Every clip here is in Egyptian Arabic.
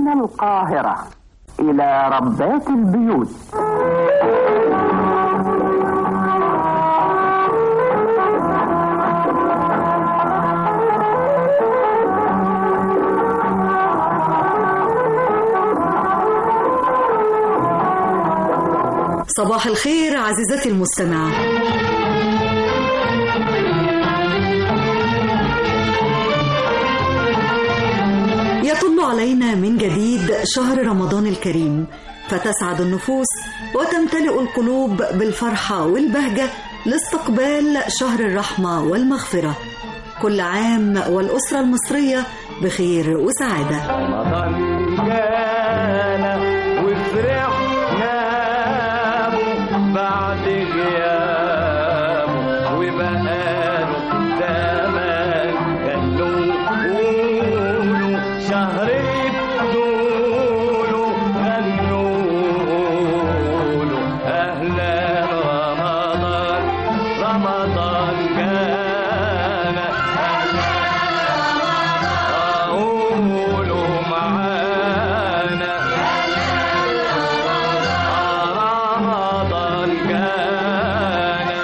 من القاهرة إلى ربات البيوت صباح الخير عزيزتي المستمعة يطل علينا من جديد شهر رمضان الكريم فتسعد النفوس وتمتلئ القلوب بالفرحة والبهجة لاستقبال شهر الرحمة والمغفرة كل عام والأسرة المصرية بخير وسعادة رمضان جانا وفرحنا بعد غيابه وبقاله زمان خلوه قولوا شهر بدوله غنوا أهلا رمضان رمضان جانا قولوا معانا رمضان جانا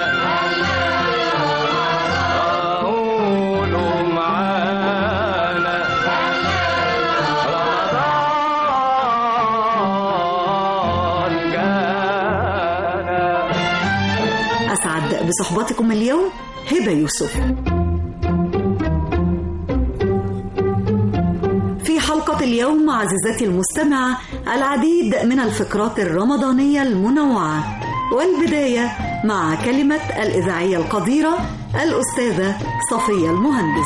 قولوا معانا رمضان جانا أسعد بصحبتكم اليوم هبة يوسف في حلقة اليوم عزيزتي المستمعة العديد من الفقرات الرمضانية المنوعة والبداية مع كلمة الإذاعية القديرة الأستاذة صفية المهندس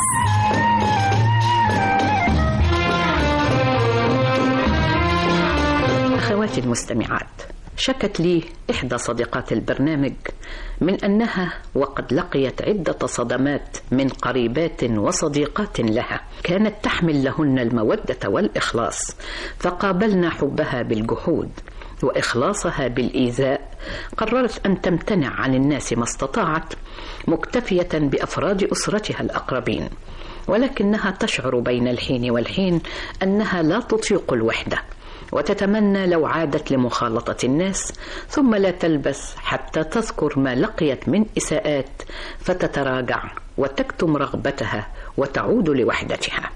أخواتي المستمعات شكت لي إحدى صديقات البرنامج من أنها وقد لقيت عدة صدمات من قريبات وصديقات لها كانت تحمل لهن المودة والإخلاص فقابلنا حبها بالجحود وإخلاصها بالإيذاء قررت أن تمتنع عن الناس ما استطاعت مكتفية بأفراد أسرتها الأقربين ولكنها تشعر بين الحين والحين أنها لا تطيق الوحدة وتتمنى لو عادت لمخالطة الناس ثم لا تلبس حتى تذكر ما لقيت من إساءات فتتراجع وتكتم رغبتها وتعود لوحدتها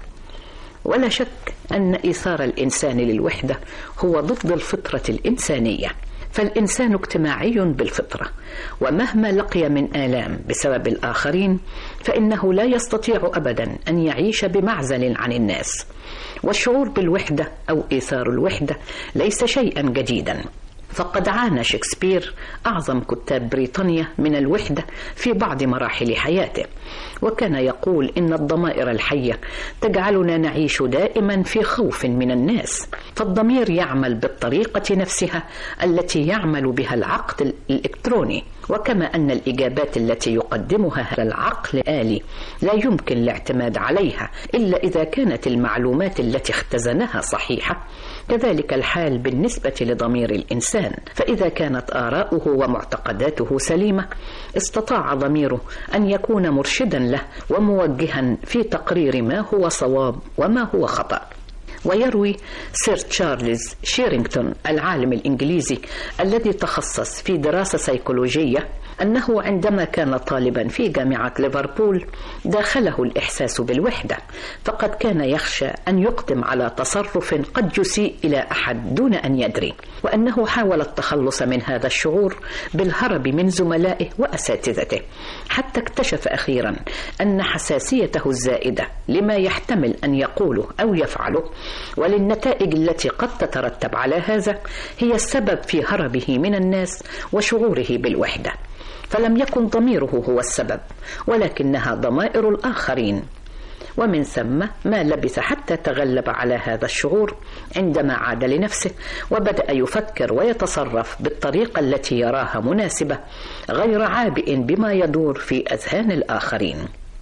ولا شك أن إيثار الإنسان للوحدة هو ضد الفطرة الإنسانية فالإنسان اجتماعي بالفطرة ومهما لقي من آلام بسبب الآخرين فإنه لا يستطيع أبدا أن يعيش بمعزل عن الناس والشعور بالوحدة أو إيثار الوحدة ليس شيئا جديدا فقد عانى شكسبير أعظم كتاب بريطانيا من الوحدة في بعض مراحل حياته وكان يقول إن الضمائر الحية تجعلنا نعيش دائما في خوف من الناس فالضمير يعمل بالطريقة نفسها التي يعمل بها العقل الإلكتروني وكما أن الإجابات التي يقدمها هذا العقل آلي لا يمكن الاعتماد عليها إلا إذا كانت المعلومات التي اختزنها صحيحة كذلك الحال بالنسبة لضمير الإنسان فإذا كانت آراؤه ومعتقداته سليمة استطاع ضميره أن يكون مرشدا له وموجها في تقرير ما هو صواب وما هو خطأ ويروي سير تشارلز شيرينغتون العالم الإنجليزي الذي تخصص في دراسة سيكولوجية أنه عندما كان طالبا في جامعة ليفربول داخله الإحساس بالوحدة فقد كان يخشى أن يقدم على تصرف قد يسيء إلى أحد دون أن يدري وأنه حاول التخلص من هذا الشعور بالهرب من زملائه وأساتذته حتى اكتشف أخيرا أن حساسيته الزائدة لما يحتمل أن يقوله أو يفعله وللنتائج التي قد تترتب على هذا هي السبب في هربه من الناس وشعوره بالوحده فلم يكن ضميره هو السبب ولكنها ضمائر الاخرين ومن ثم ما لبث حتى تغلب على هذا الشعور عندما عاد لنفسه وبدا يفكر ويتصرف بالطريقه التي يراها مناسبه غير عابئ بما يدور في اذهان الاخرين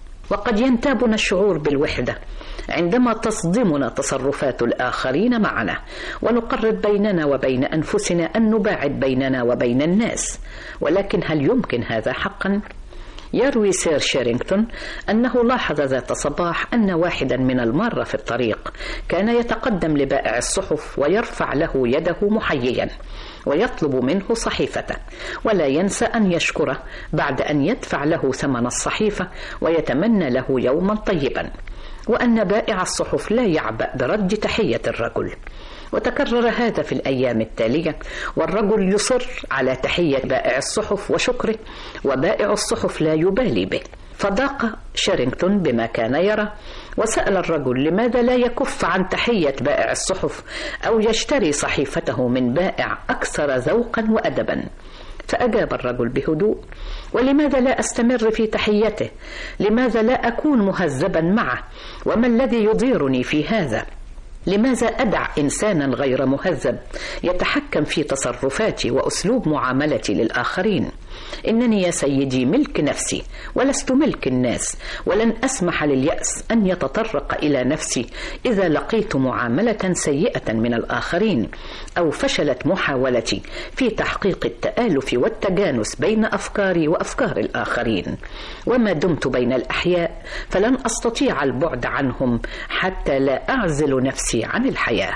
وقد ينتابنا الشعور بالوحده عندما تصدمنا تصرفات الاخرين معنا ونقرر بيننا وبين انفسنا ان نباعد بيننا وبين الناس ولكن هل يمكن هذا حقا يروي سير شيرينغتون أنه لاحظ ذات صباح أن واحدا من المارة في الطريق كان يتقدم لبائع الصحف ويرفع له يده محييا ويطلب منه صحيفته ولا ينسى أن يشكره بعد أن يدفع له ثمن الصحيفة ويتمنى له يوما طيبا وأن بائع الصحف لا يعبأ برد تحية الرجل وتكرر هذا في الأيام التالية والرجل يصر على تحية بائع الصحف وشكره وبائع الصحف لا يبالي به فضاق شيرينغتون بما كان يرى وسأل الرجل لماذا لا يكف عن تحية بائع الصحف أو يشتري صحيفته من بائع أكثر ذوقا وأدبا فأجاب الرجل بهدوء ولماذا لا أستمر في تحيته لماذا لا أكون مهذبا معه وما الذي يضيرني في هذا لماذا أدع إنسانا غير مهذب يتحكم في تصرفاتي وأسلوب معاملتي للآخرين إنني يا سيدي ملك نفسي ولست ملك الناس ولن أسمح لليأس أن يتطرق إلى نفسي إذا لقيت معاملة سيئة من الآخرين أو فشلت محاولتي في تحقيق التآلف والتجانس بين أفكاري وأفكار الآخرين وما دمت بين الأحياء فلن أستطيع البعد عنهم حتى لا أعزل نفسي عن الحياة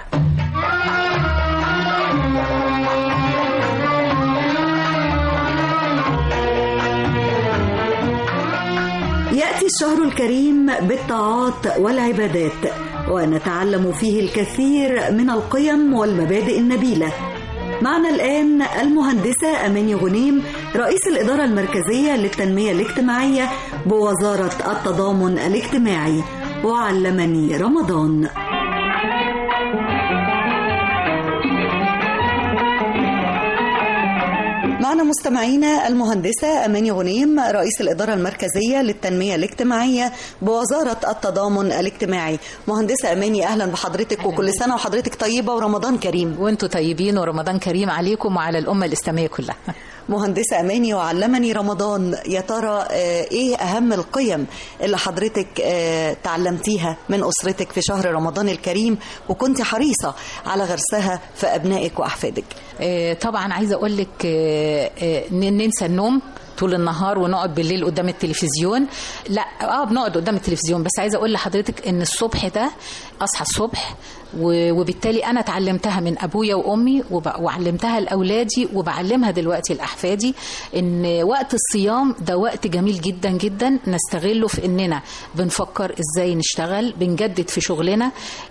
يأتي الشهر الكريم بالطاعات والعبادات ونتعلم فيه الكثير من القيم والمبادئ النبيلة معنا الآن المهندسة أماني غنيم رئيس الإدارة المركزية للتنمية الاجتماعية بوزارة التضامن الاجتماعي وعلمني رمضان معنا مستمعينا المهندسة أماني غنيم رئيس الإدارة المركزية للتنمية الاجتماعية بوزارة التضامن الاجتماعي مهندسة أماني أهلا بحضرتك وكل سنة وحضرتك طيبة ورمضان كريم وانتم طيبين ورمضان كريم عليكم وعلى الأمة الإسلامية كلها مهندسة أماني وعلمني رمضان يا ترى آه، إيه أهم القيم اللي حضرتك آه، تعلمتيها من أسرتك في شهر رمضان الكريم وكنت حريصة على غرسها في أبنائك وأحفادك آه، طبعا عايزة أقول لك آه، آه، ن- ننسى النوم طول النهار ونقعد بالليل قدام التلفزيون لا اه بنقعد قدام التلفزيون بس عايزه اقول لحضرتك ان الصبح ده اصحى الصبح و- وبالتالي انا اتعلمتها من ابويا وامي وب- وعلمتها لاولادي وبعلمها دلوقتي لاحفادي ان وقت الصيام ده وقت جميل جدا جدا نستغله في اننا بنفكر ازاي نشتغل بنجدد في شغلنا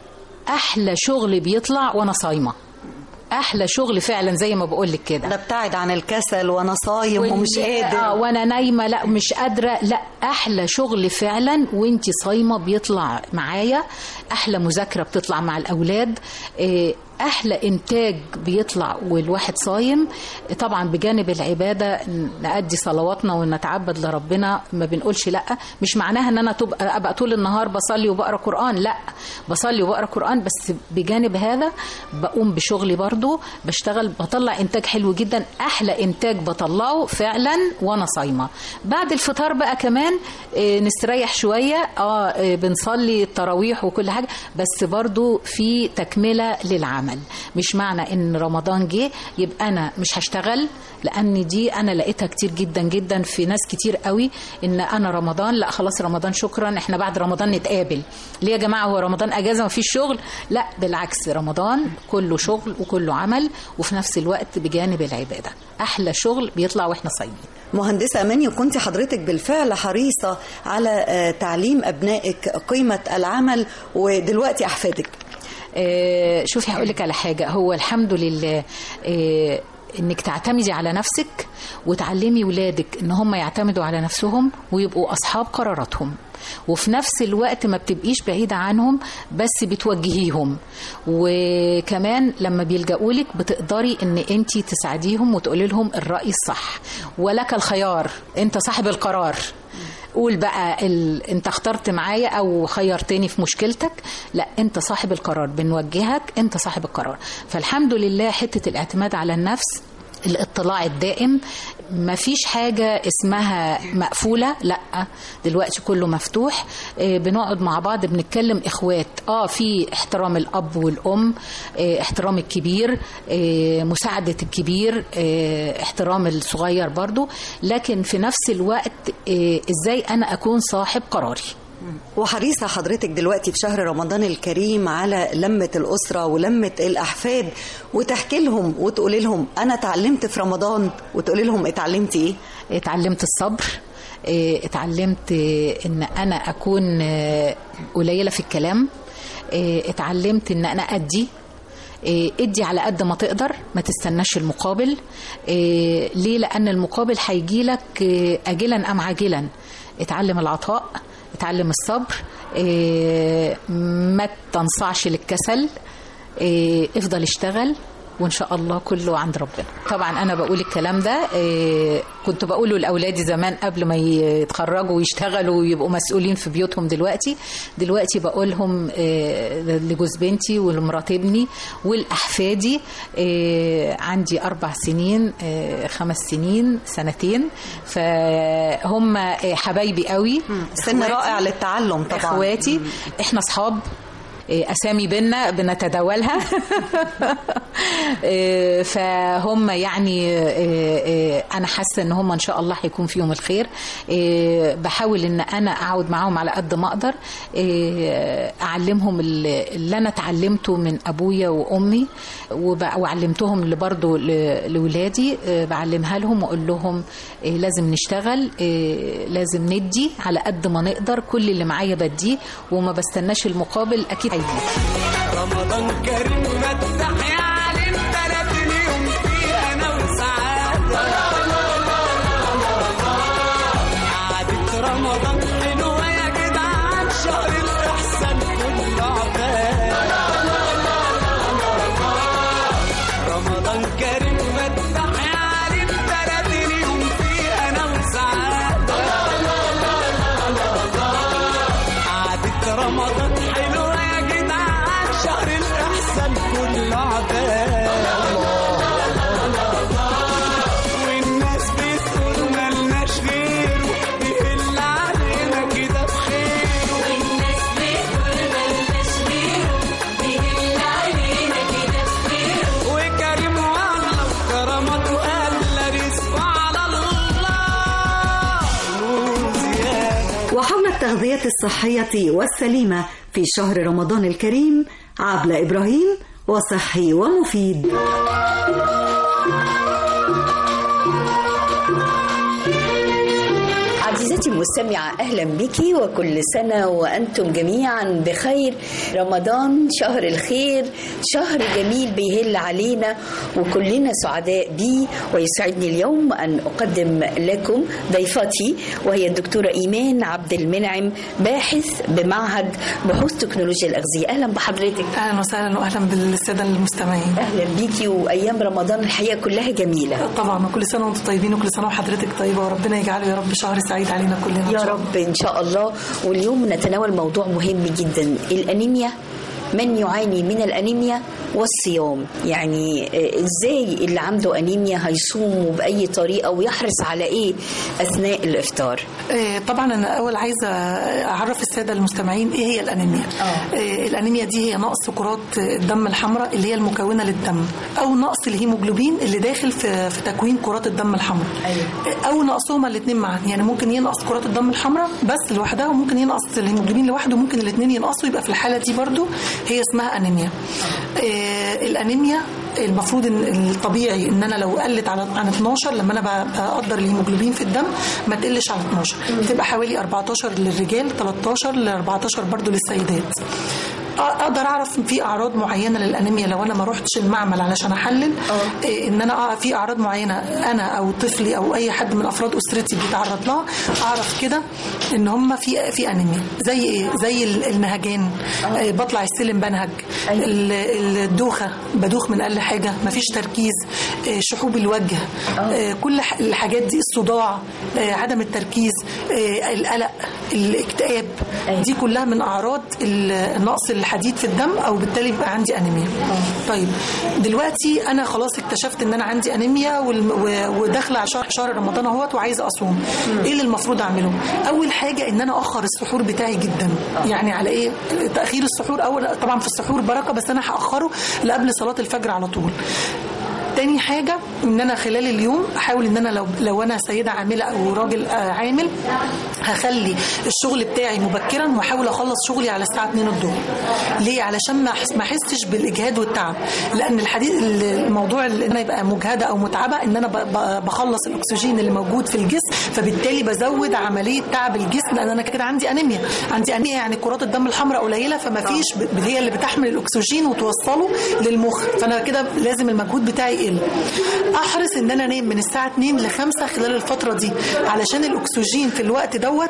احلى شغل بيطلع وانا صايمه احلى شغل فعلا زي ما بقول لك كده نبتعد عن الكسل وأنا صايم ومش وإن- قادر اه وانا نايمه لا مش قادره لا احلى شغل فعلا وانت صايمه بيطلع معايا احلى مذاكره بتطلع مع الاولاد إيه، احلى انتاج بيطلع والواحد صايم طبعا بجانب العباده نأدي صلواتنا ونتعبد لربنا ما بنقولش لا مش معناها ان انا تبقى ابقى طول النهار بصلي وبقرا قران لا بصلي وبقرا قران بس بجانب هذا بقوم بشغلي برضو بشتغل بطلع انتاج حلو جدا احلى انتاج بطلعه فعلا وانا صايمه بعد الفطار بقى كمان آه، نستريح شويه اه آه، بنصلي التراويح وكل حاجه بس برضو في تكمله للعمل مش معنى ان رمضان جه يبقى انا مش هشتغل لان دي انا لقيتها كتير جدا جدا في ناس كتير قوي ان انا رمضان لا خلاص رمضان شكرا احنا بعد رمضان نتقابل ليه يا جماعه هو رمضان اجازه مفيش شغل لا بالعكس رمضان كله شغل وكله عمل وفي نفس الوقت بجانب العباده احلى شغل بيطلع واحنا صايمين مهندسة أماني وكنت حضرتك بالفعل حريصة على آه، تعليم أبنائك قيمة العمل ودلوقتي أحفادك آه، شوفي هقول لك على حاجه هو الحمد لله آه، انك تعتمدي على نفسك وتعلمي ولادك ان هم يعتمدوا على نفسهم ويبقوا اصحاب قراراتهم وفي نفس الوقت ما بتبقيش بعيدة عنهم بس بتوجهيهم وكمان لما بيلجأوا لك بتقدري ان انت تساعديهم وتقولي لهم الرأي الصح ولك الخيار انت صاحب القرار قول بقى ال... انت اخترت معايا او خيرتني في مشكلتك لا انت صاحب القرار بنوجهك انت صاحب القرار فالحمد لله حته الاعتماد على النفس الاطلاع الدائم ما فيش حاجة اسمها مقفولة لا دلوقتي كله مفتوح آه، بنقعد مع بعض بنتكلم اخوات اه في احترام الاب والام آه، احترام الكبير آه، مساعدة الكبير آه، احترام الصغير برضو لكن في نفس الوقت آه، ازاي انا اكون صاحب قراري وحريصة حضرتك دلوقتي في شهر رمضان الكريم على لمة الأسرة ولمة الأحفاد وتحكي لهم وتقولي لهم أنا اتعلمت في رمضان وتقولي لهم اتعلمتي إيه؟ اتعلمت الصبر اه، اتعلمت اه، ان انا اكون اه، قليله في الكلام اه، اتعلمت ان انا ادي اه، ادي على قد ما تقدر ما تستناش المقابل اه، ليه لان المقابل هيجي لك اجلا ام عاجلا اتعلم العطاء اتعلم الصبر اه، ما تنصعش للكسل اه، افضل اشتغل وان شاء الله كله عند ربنا طبعا انا بقول الكلام ده إيه، كنت بقوله لاولادي زمان قبل ما يتخرجوا ويشتغلوا ويبقوا مسؤولين في بيوتهم دلوقتي دلوقتي بقولهم إيه، لجوز بنتي ولمرات ابني ولاحفادي إيه، عندي اربع سنين إيه، خمس سنين سنتين فهم إيه، حبايبي قوي سن إخواتي. رائع للتعلم طبعا اخواتي احنا اصحاب إيه، اسامي بينا بنتداولها إيه، فهم يعني إيه، إيه، انا حاسه ان هم ان شاء الله هيكون فيهم الخير إيه، بحاول ان انا اقعد معاهم على قد ما اقدر إيه، اعلمهم اللي اللي انا اتعلمته من ابويا وامي وب- وعلمتهم اللي برضه لاولادي إيه، بعلمها لهم واقول لهم إيه، لازم نشتغل إيه، لازم ندي على قد ما نقدر كل اللي معايا بديه وما بستناش المقابل اكيد هيجي رمضان كريم فتح يا علم بلد اليوم فيه انا وسعادة قعدة رمضان حلوة يا جدعان شهر الإحسان كله عباد رمضان كريم فتح يا علم بلد اليوم فيه انا وسعادة قعدة رمضان حلوة يا جدعان شهر الإحسان كله عباد والناس بتقول ملناش غيره بيهل علينا كده بخيره والناس بتقول ملناش غيره بيهل علينا كده بخيره وكريم والله وكرمته قال رزقه على الله وزيادة وحول التغذية الصحية والسليمة في شهر رمضان الكريم عبلة إبراهيم وصحي ومفيد عزيزتي المستمعة أهلا بك وكل سنة وأنتم جميعا بخير رمضان شهر الخير شهر جميل بيهل علينا وكلنا سعداء بيه ويسعدني اليوم أن أقدم لكم ضيفتي وهي الدكتورة إيمان عبد المنعم باحث بمعهد بحوث تكنولوجيا الأغذية أهلا بحضرتك اهلا وسهلا واهلا بالساده المستمعين أهلا بيكي وأيام رمضان الحقيقة كلها جميلة طبعا وكل سنه وانتم طيبين وكل سنه وحضرتك طيبه وربنا يجعله يا رب شهر سعيد علينا كلنا إن يا شاء الله. رب إن شاء الله واليوم نتناول موضوع مهم جدا الأنيميا من يعاني من الأنيميا والصيام يعني آه، ازاي اللي عنده أنيميا هيصوم بأي طريقة ويحرص على ايه أثناء الإفطار آه، طبعا انا اول عايزه اعرف الساده المستمعين ايه هي الانيميا آه. آه، الانيميا دي هي نقص كرات الدم الحمراء اللي هي المكونه للدم او نقص الهيموجلوبين اللي داخل في, في تكوين كرات الدم الحمراء أيوة. آه، او نقصهما الاثنين معا يعني ممكن ينقص كرات الدم الحمراء بس لوحدها وممكن ينقص الهيموجلوبين لوحده ممكن الاثنين ينقصوا يبقى في الحاله دي برضو هي اسمها انيميا آه، الانيميا المفروض ان الطبيعي ان انا لو قلت على عن 12 لما انا ب- بقدر الهيموجلوبين في الدم ما تقلش على 12 بتبقى حوالي 14 للرجال 13 ل 14 برضو للسيدات اقدر اعرف في اعراض معينه للانيميا لو انا ما روحتش المعمل علشان احلل إيه ان انا أعرف في اعراض معينه انا او طفلي او اي حد من افراد اسرتي بيتعرض لها اعرف كده ان هم في في انيميا زي ايه زي ال- النهجان آه، بطلع السلم بنهج ال- الدوخه بدوخ من اقل حاجه مفيش تركيز آه، شحوب الوجه آه، كل ح- الحاجات دي الصداع آه، عدم التركيز آه، القلق الاكتئاب دي كلها من اعراض ال- نقص الح- الحديد في الدم او بالتالي بيبقى عندي انيميا طيب دلوقتي انا خلاص اكتشفت ان انا عندي انيميا والم- و- وداخله على شهر شهر رمضان اهوت وعايزه اصوم ايه اللي المفروض اعمله اول حاجه ان انا اخر السحور بتاعي جدا يعني على ايه تاخير السحور اول طبعا في السحور بركه بس انا هاخره لقبل صلاه الفجر على طول تاني حاجة ان انا خلال اليوم احاول ان انا لو لو انا سيدة عاملة او راجل آه، عامل هخلي الشغل بتاعي مبكرا واحاول اخلص شغلي على الساعة 2 الظهر ليه علشان ما أحس- ما احسش بالاجهاد والتعب لان الحديث الموضوع اللي انا يبقى مجهدة او متعبة ان انا ب- ب- بخلص الاكسجين اللي موجود في الجسم فبالتالي بزود عملية تعب الجسم لان انا كده عندي انيميا عندي انيميا يعني كرات الدم الحمراء قليلة فما فيش ب- هي اللي بتحمل الاكسجين وتوصله للمخ فانا كده لازم المجهود بتاعي يقل احرص ان انا انام من الساعه 2 ل 5 خلال الفتره دي علشان الاكسجين في الوقت دوت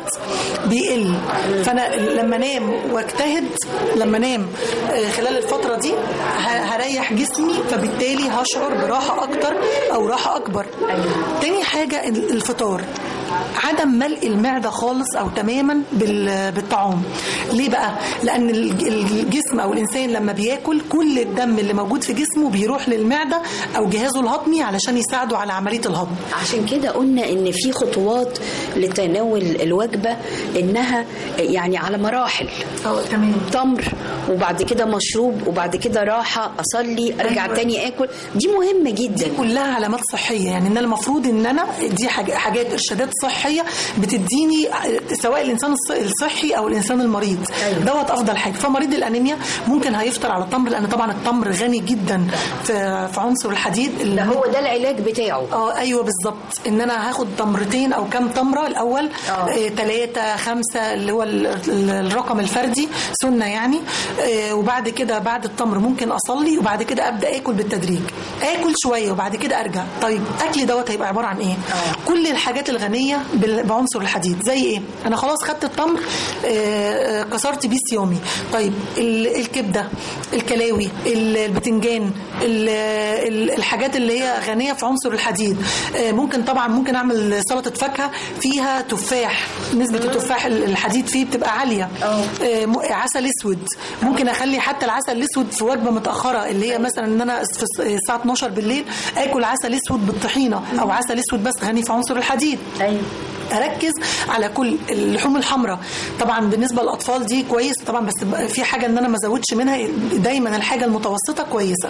بيقل فانا لما انام واجتهد لما انام آه، خلال الفتره دي ه- هريح جسمي فبالتالي هشعر براحه اكتر او راحه اكبر تاني حاجه الفطار عدم ملء المعده خالص او تماما بال- بالطعام ليه بقى لان الج- الجسم او الانسان لما بياكل كل الدم اللي موجود في جسمه بيروح للمعده او جهازه الهضمي علشان يساعده على عمليه الهضم عشان كده قلنا ان في خطوات لتناول الوجبه انها يعني على مراحل اه تمام تمر وبعد كده مشروب وبعد كده راحه اصلي ارجع أيوة. تاني اكل دي مهمه جدا كلها علامات صحيه يعني ان انا المفروض ان انا دي حاج- حاجات ارشادات صحيه بتديني سواء الانسان الص- الصحي او الانسان المريض أيوة. دوت افضل حاجه فمريض الانيميا ممكن هيفطر على التمر لان طبعا التمر غني جدا في في عنصر الحديد اللي ده هو ده العلاج بتاعه اه ايوه بالظبط ان انا هاخد تمرتين او كام تمره الاول آه. ثلاثة خمسة اللي هو ال- ال- الرقم الفردي سنة يعني آه، وبعد كده بعد التمر ممكن اصلي وبعد كده ابدا اكل بالتدريج اكل شويه وبعد كده ارجع طيب اكلي دوت هيبقى عباره عن ايه كل الحاجات الغنيه بال- بعنصر الحديد زي ايه انا خلاص خدت التمر آه، آه، كسرت بيه صيامي طيب ال- الكبده الكلاوي ال- البتنجان ال- ال- الحاجات اللي هي غنيه في عنصر الحديد آه، ممكن طبعا ممكن اعمل سلطه فاكهه فيها تفاح نسبه التفاح ال- الحديد فيه بتبقى عاليه آه، م- عسل اسود ممكن اخلي حتى العسل الاسود في وجبه متاخره اللي هي مثلا ان انا في الس- الساعه 12 بالليل اكل عسل اسود بالطحينه او عسل اسود بس غني في عنصر الحديد ايوه اركز على كل اللحوم الحمراء طبعا بالنسبه للاطفال دي كويس طبعا بس في حاجه ان انا ما ازودش منها دايما الحاجه المتوسطه كويسه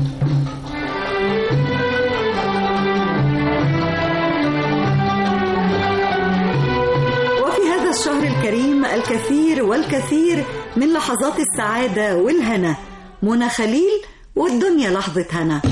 وفي هذا الشهر الكريم الكثير والكثير من لحظات السعادة والهنا منى خليل والدنيا لحظة هنا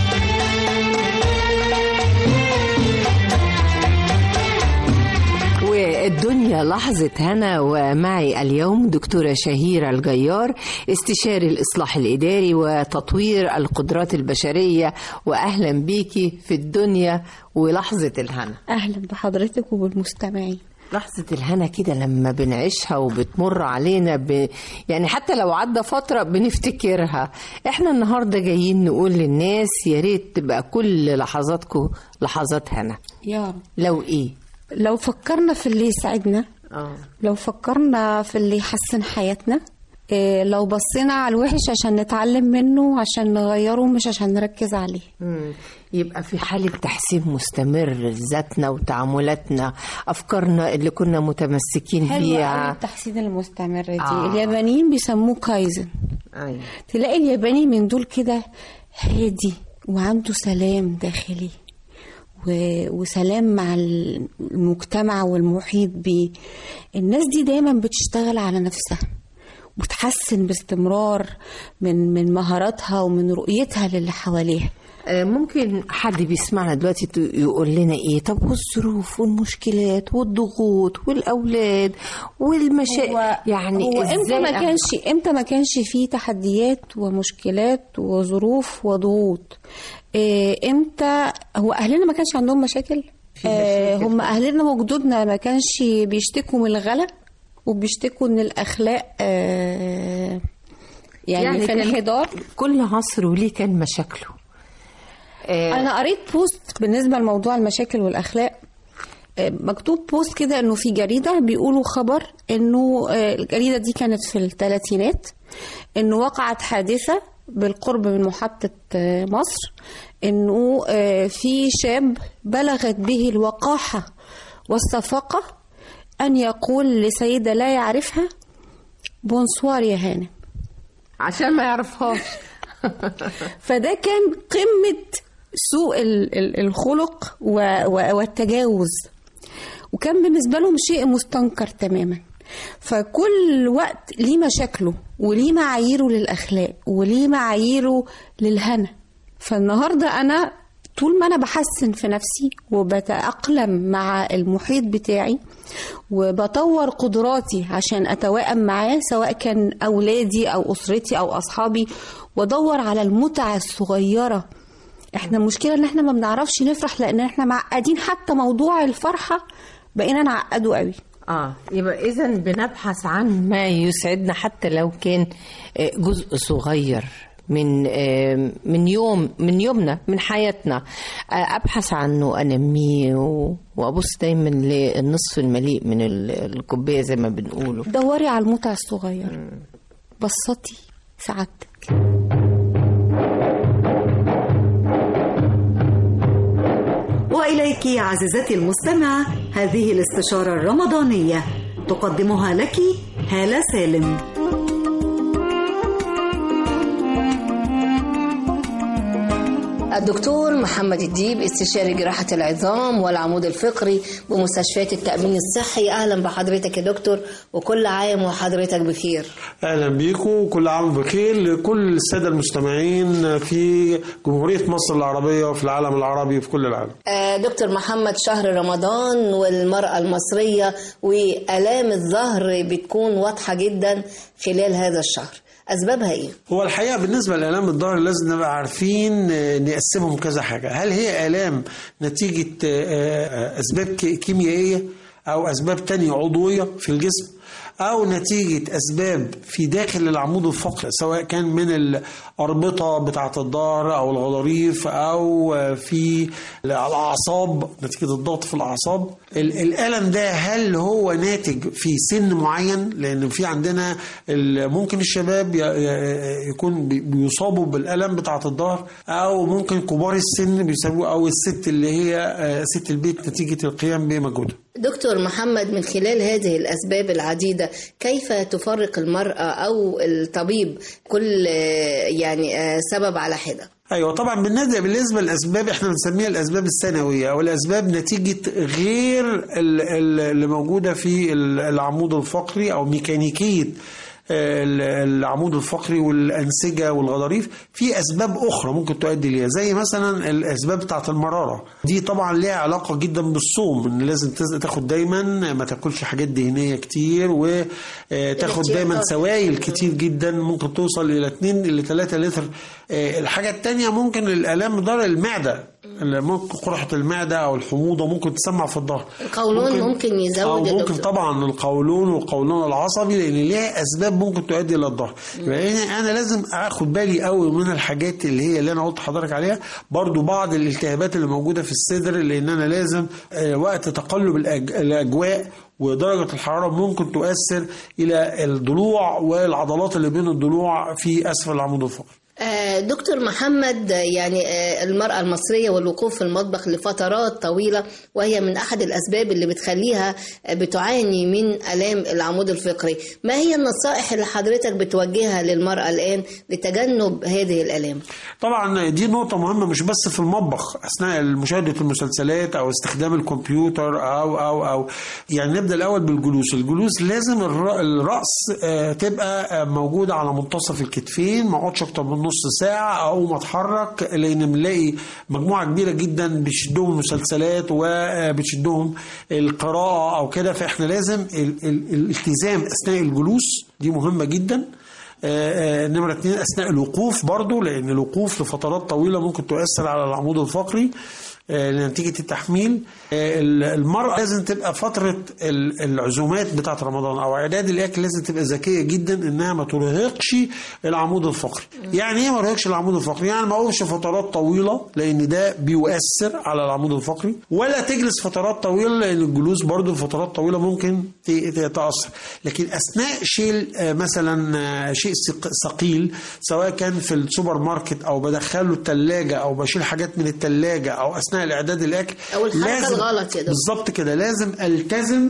والدنيا لحظة هنا ومعي اليوم دكتورة شهيرة الجيار استشاري الإصلاح الإداري وتطوير القدرات البشرية وأهلا بيكي في الدنيا ولحظة الهنا اهلا بحضرتك وبالمستمعين لحظة الهنا كده لما بنعيشها وبتمر علينا ب... يعني حتى لو عدى فترة بنفتكرها احنا النهاردة جايين نقول للناس يا ريت تبقى كل لحظاتكم لحظات هنا يا رب لو ايه لو فكرنا في اللي يسعدنا اه لو فكرنا في اللي يحسن حياتنا إيه لو بصينا على الوحش عشان نتعلم منه عشان نغيره مش عشان نركز عليه مم. يبقى في حالة تحسين مستمر لذاتنا وتعاملاتنا أفكارنا اللي كنا متمسكين حلوة قوي بيها التحسين المستمر دي آه. آه. اليابانيين بيسموه كايزن أيوة. تلاقي الياباني من دول كده هادي وعنده سلام داخلي و- وسلام مع المجتمع والمحيط بيه الناس دي دايما بتشتغل على نفسها وتحسن باستمرار من من مهاراتها ومن رؤيتها للي حواليها آه، ممكن حد بيسمعنا دلوقتي ت- يقول لنا ايه طب والظروف والمشكلات والضغوط والاولاد والمشاكل يعني هو امتى ازاي ما أ- كانش امتى ما كانش فيه تحديات ومشكلات وظروف وضغوط إيه امتى هو اهلنا ما كانش عندهم مشاكل آه هم اهلنا وجدودنا ما كانش بيشتكوا من الغلا وبيشتكوا ان الاخلاق آه يعني, يعني في كان انحدار كل عصر وليه كان مشاكله آه، انا قريت بوست بالنسبه لموضوع المشاكل والاخلاق آه، مكتوب بوست كده انه في جريده بيقولوا خبر انه آه، الجريده دي كانت في الثلاثينات انه وقعت حادثه بالقرب من محطه آه، مصر انه آه، في شاب بلغت به الوقاحه والصفقه ان يقول لسيده لا يعرفها بونسوار يا هانم عشان ما يعرفهاش فده كان قمة سوء ال- ال- الخلق و- و- والتجاوز وكان بالنسبة لهم شيء مستنكر تماما فكل وقت ليه مشاكله وليه معاييره للأخلاق وليه معاييره للهنا فالنهاردة أنا طول ما أنا بحسن في نفسي وبتأقلم مع المحيط بتاعي وبطور قدراتي عشان أتوائم معاه سواء كان أولادي أو أسرتي أو أصحابي وادور على المتعة الصغيرة احنا المشكلة ان احنا ما بنعرفش نفرح لان احنا معقدين حتى موضوع الفرحة بقينا نعقده قوي اه يبقى اذا بنبحث عن ما يسعدنا حتى لو كان آه، جزء صغير من آه، من يوم من يومنا من حياتنا آه، ابحث عنه انميه و- وابص دايما للنصف المليء من ال- الكوبايه زي ما بنقوله دوري على المتعة الصغيرة بسطي سعادتك وإليك عزيزتي المستمعة هذه الاستشارة الرمضانية تقدمها لك هالة سالم الدكتور محمد الديب استشاري جراحة العظام والعمود الفقري بمستشفيات التأمين الصحي أهلا بحضرتك يا دكتور وكل عام وحضرتك بخير اهلا بيكم وكل عام بخير لكل الساده المستمعين في جمهوريه مصر العربيه وفي العالم العربي وفي كل العالم. آه، دكتور محمد شهر رمضان والمرأة المصرية وآلام الظهر بتكون واضحة جدا خلال هذا الشهر أسبابها إيه؟ هو الحقيقه بالنسبه لالام الظهر لازم نبقى عارفين آه، نقسمهم كذا حاجه، هل هي الام نتيجه آه، آه، اسباب ك- كيميائيه او اسباب تانية عضويه في الجسم او نتيجه اسباب في داخل العمود الفقري سواء كان من الاربطه بتاعه الظهر او الغضاريف او آه، في الاعصاب نتيجه الضغط في الاعصاب ال- الالم ده هل هو ناتج في سن معين لان في عندنا ال- ممكن الشباب ي- ي- يكون بي- بيصابوا بالالم بتاعه الظهر او ممكن كبار السن بيسببوا او الست اللي هي آه، ست البيت نتيجه القيام بمجهودها دكتور محمد من خلال هذه الأسباب العديدة كيف تفرق المرأة أو الطبيب كل آه، يعني آه، سبب على حدة؟ ايوه طبعا بالنسبه بالنسبه للاسباب احنا بنسميها الاسباب الثانويه او الاسباب نتيجه غير ال- ال- اللي موجوده في ال- العمود الفقري او ميكانيكيه ال- العمود الفقري والانسجه والغضاريف في اسباب اخرى ممكن تؤدي ليها زي مثلا الاسباب بتاعه المراره دي طبعا ليها علاقه جدا بالصوم ان لازم تز- تاخد دايما ما تاكلش حاجات دهنيه كتير وتاخد دايما الاحتياطات. سوائل كتير جدا ممكن توصل الى 2 الى 3 لتر آه، الحاجه الثانيه ممكن الالام ضرر المعده اللي ممكن قرحه المعده او الحموضه ممكن تسمع في الظهر القولون ممكن يزود أو يا ممكن دكتور. طبعا القولون والقولون العصبي لان ليها اسباب ممكن تؤدي الى الظهر يبقى انا أنا لازم اخد بالي قوي من الحاجات اللي هي اللي انا قلت لحضرتك عليها برضو بعض الالتهابات اللي موجوده في الصدر لان انا لازم آه، وقت تقلب الأج- الاجواء ودرجة الحرارة ممكن تؤثر إلى الضلوع والعضلات اللي بين الضلوع في أسفل العمود الفقري آه، دكتور محمد آه، يعني آه، المرأة المصرية والوقوف في المطبخ لفترات طويلة وهي من أحد الأسباب اللي بتخليها آه، بتعاني من آلام العمود الفقري ما هي النصائح اللي حضرتك بتوجهها للمرأة الآن لتجنب هذه الآلام طبعا دي نقطة مهمة مش بس في المطبخ أثناء مشاهدة المسلسلات أو استخدام الكمبيوتر أو أو أو يعني نبدأ الأول بالجلوس، الجلوس لازم الر- الرأس آه، تبقى آه، موجودة على منتصف الكتفين ما اقعدش أكتر من نص ساعة أو ما أتحرك لأن بنلاقي مجموعة كبيرة جدا بتشدهم المسلسلات وبتشدهم القراءة أو كده فإحنا لازم ال- ال- الالتزام أثناء الجلوس دي مهمة جدا آه، آه، نمرة اتنين أثناء الوقوف برضو لأن الوقوف لفترات طويلة ممكن تؤثر على العمود الفقري آه، نتيجة التحميل آه، المرأة لازم تبقى فترة ال- العزومات بتاعة رمضان أو إعداد الأكل لازم تبقى ذكية جدا إنها ما ترهقش العمود الفقري يعني إيه ما ترهقش العمود الفقري يعني ما أقومش فترات طويلة لأن ده بيؤثر على العمود الفقري ولا تجلس فترات طويلة لأن الجلوس برضو فترات طويلة ممكن ت- ت- تأثر لكن أثناء شيل آه، مثلا آه، شيء ثق- ثقيل سواء كان في السوبر ماركت أو بدخله التلاجة أو بشيل حاجات من التلاجة أو أثناء الإعداد الأكل أو الحركة لازم- الغلط يا دكتور. بالظبط كده لازم التزم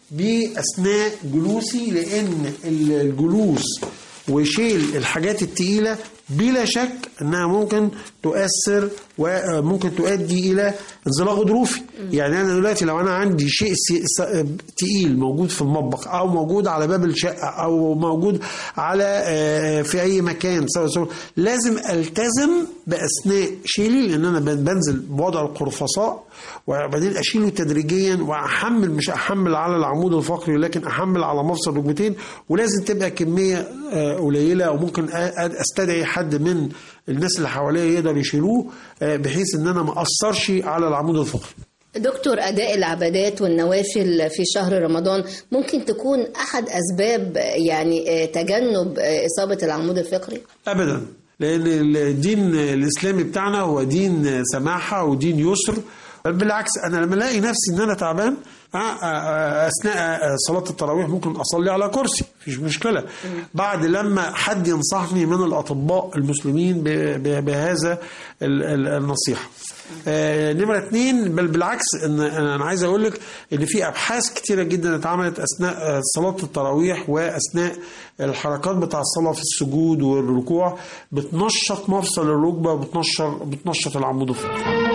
باثناء جلوسي لان الجلوس وشيل الحاجات التقيله بلا شك انها ممكن تؤثر وممكن تؤدي الى انزلاق غضروفي يعني انا دلوقتي لو انا عندي شيء سي- س- تقيل موجود في المطبخ او موجود على باب الشقه او موجود على آه، في اي مكان سواء سواء لازم التزم باثناء شيلي لان انا بن- بنزل بوضع القرفصاء وبعدين اشيله تدريجيا واحمل مش احمل على العمود الفقري لكن احمل على مفصل ركبتين ولازم تبقى كميه آه، قليله وممكن أ- أ- استدعي حد من الناس اللي حواليا يقدر يشيلوه آه، بحيث ان انا ما اثرش على العمود الفقري دكتور أداء العبادات والنوافل في شهر رمضان ممكن تكون أحد أسباب يعني آه، تجنب آه، إصابة العمود الفقري ابدا لان الدين الاسلامي بتاعنا هو دين سماحه ودين يسر بل بالعكس انا لما الاقي نفسي ان انا تعبان آه، آه، آه، اثناء آه، صلاه التراويح ممكن اصلي على كرسي مفيش مشكله بعد لما حد ينصحني من الاطباء المسلمين ب- ب- بهذا ال- ال- النصيحه آه، نمرة اتنين بل بالعكس ان انا عايز اقول لك ان في ابحاث كتيرة جدا اتعملت اثناء آه، صلاة التراويح واثناء الحركات بتاع الصلاة في السجود والركوع بتنشط مفصل الركبة وبتنشر بتنشط العمود الفقري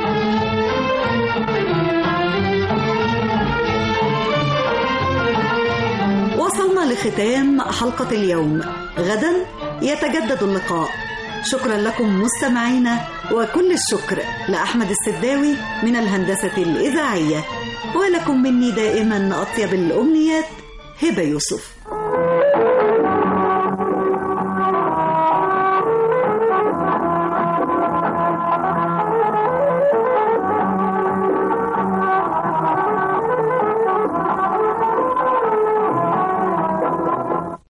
وصلنا لختام حلقة اليوم غدا يتجدد اللقاء شكرا لكم مستمعينا وكل الشكر لأحمد السداوي من الهندسة الإذاعية ولكم مني دائما أطيب الأمنيات هبة يوسف